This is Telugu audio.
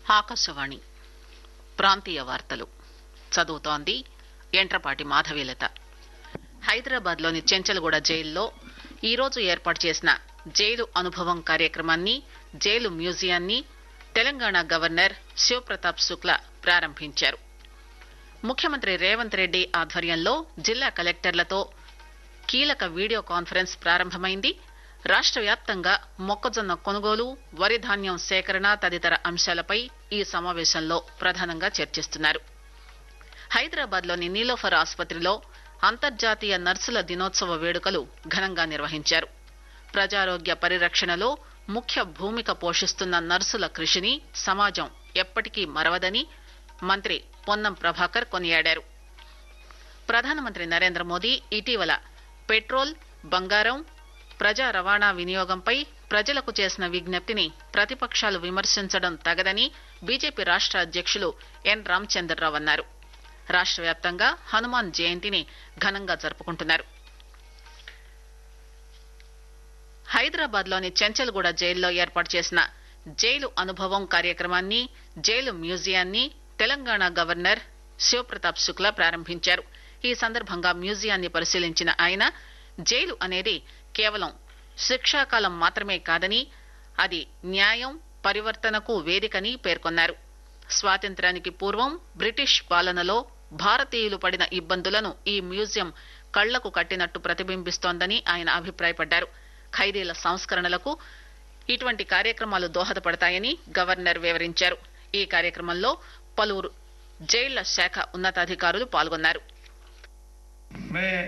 ఆకాశవాణి ప్రాంతీయ వార్తలు చదువుతోంది ఎంట్రపాటి మాధవీలత హైదరాబాద్లోని చెంచల్గూడ జైల్లో ఈరోజు ఏర్పాటు చేసిన జైలు అనుభవం కార్యక్రమాన్ని జైలు మ్యూజియాన్ని తెలంగాణ గవర్నర్ శివప్రతాప్ శుక్లా ప్రారంభించారు ముఖ్యమంత్రి రేవంత్ రెడ్డి ఆధ్వర్యంలో జిల్లా కలెక్టర్లతో కీలక వీడియో కాన్ఫరెన్స్ ప్రారంభమైంది రాష్ట్ర వ్యాప్తంగా మొక్కజొన్న కొనుగోలు వరి ధాన్యం సేకరణ తదితర అంశాలపై ఈ సమావేశంలో ప్రధానంగా చర్చిస్తున్నారు హైదరాబాద్ లోని నీలోఫర్ ఆసుపత్రిలో అంతర్జాతీయ నర్సుల దినోత్సవ వేడుకలు ఘనంగా నిర్వహించారు ప్రజారోగ్య పరిరక్షణలో ముఖ్య భూమిక పోషిస్తున్న నర్సుల కృషిని సమాజం ఎప్పటికీ మరవదని మంత్రి పొన్నం ప్రభాకర్ కొనియాడారు ప్రధానమంత్రి నరేంద్ర మోదీ ఇటీవల పెట్రోల్ బంగారం ప్రజా రవాణా వినియోగంపై ప్రజలకు చేసిన విజ్ఞప్తిని ప్రతిపక్షాలు విమర్శించడం తగదని బీజేపీ రాష్ట్ర అధ్యక్షులు ఎన్ రామచంద్రరావు అన్నారు రాష్ట్ర వ్యాప్తంగా హనుమాన్ జయంతిని ఘనంగా జరుపుకుంటున్నారు హైదరాబాద్ లోని చెంచల్గూడ జైల్లో ఏర్పాటు చేసిన జైలు అనుభవం కార్యక్రమాన్ని జైలు మ్యూజియాన్ని తెలంగాణ గవర్నర్ శివప్రతాప్ శుక్లా ప్రారంభించారు ఈ సందర్భంగా మ్యూజియాన్ని పరిశీలించిన ఆయన జైలు అనేది కేవలం శిక్షాకాలం మాత్రమే కాదని అది న్యాయం పరివర్తనకు వేదికని పేర్కొన్నారు స్వాతంత్ర్యానికి పూర్వం బ్రిటిష్ పాలనలో భారతీయులు పడిన ఇబ్బందులను ఈ మ్యూజియం కళ్లకు కట్టినట్టు ప్రతిబింబిస్తోందని ఆయన అభిప్రాయపడ్డారు ఖైదీల సంస్కరణలకు ఇటువంటి కార్యక్రమాలు దోహదపడతాయని గవర్నర్ వివరించారు ఈ కార్యక్రమంలో పలువురు జైళ్ల శాఖ ఉన్నతాధికారులు పాల్గొన్నారు मैं